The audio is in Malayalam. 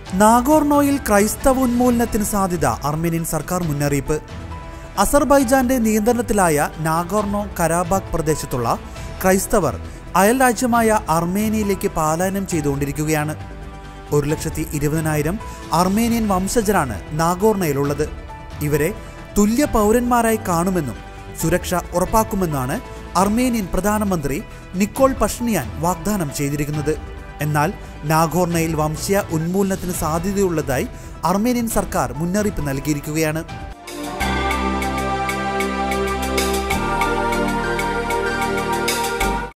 നാഗോർണോയിൽ ക്രൈസ്തവ ഉന്മൂലനത്തിന് സാധ്യത അർമേനിയൻ സർക്കാർ മുന്നറിയിപ്പ് അസർബൈജാന്റെ നിയന്ത്രണത്തിലായ നാഗോർണോ കരാബാഗ് പ്രദേശത്തുള്ള ക്രൈസ്തവർ അയൽ രാജ്യമായ അർമേനിയയിലേക്ക് പലായനം ചെയ്തുകൊണ്ടിരിക്കുകയാണ് ഒരു ലക്ഷത്തി ഇരുപതിനായിരം അർമേനിയൻ വംശജരാണ് നാഗോർണയിലുള്ളത് ഇവരെ തുല്യ പൗരന്മാരായി കാണുമെന്നും സുരക്ഷ ഉറപ്പാക്കുമെന്നാണ് അർമേനിയൻ പ്രധാനമന്ത്രി നിക്കോൾ പഷ്നിയാൻ വാഗ്ദാനം ചെയ്തിരിക്കുന്നത് എന്നാൽ നാഗോർണയിൽ വംശീയ ഉന്മൂലനത്തിന് സാധ്യതയുള്ളതായി അർമേനിയൻ സർക്കാർ മുന്നറിയിപ്പ് നൽകിയിരിക്കുകയാണ്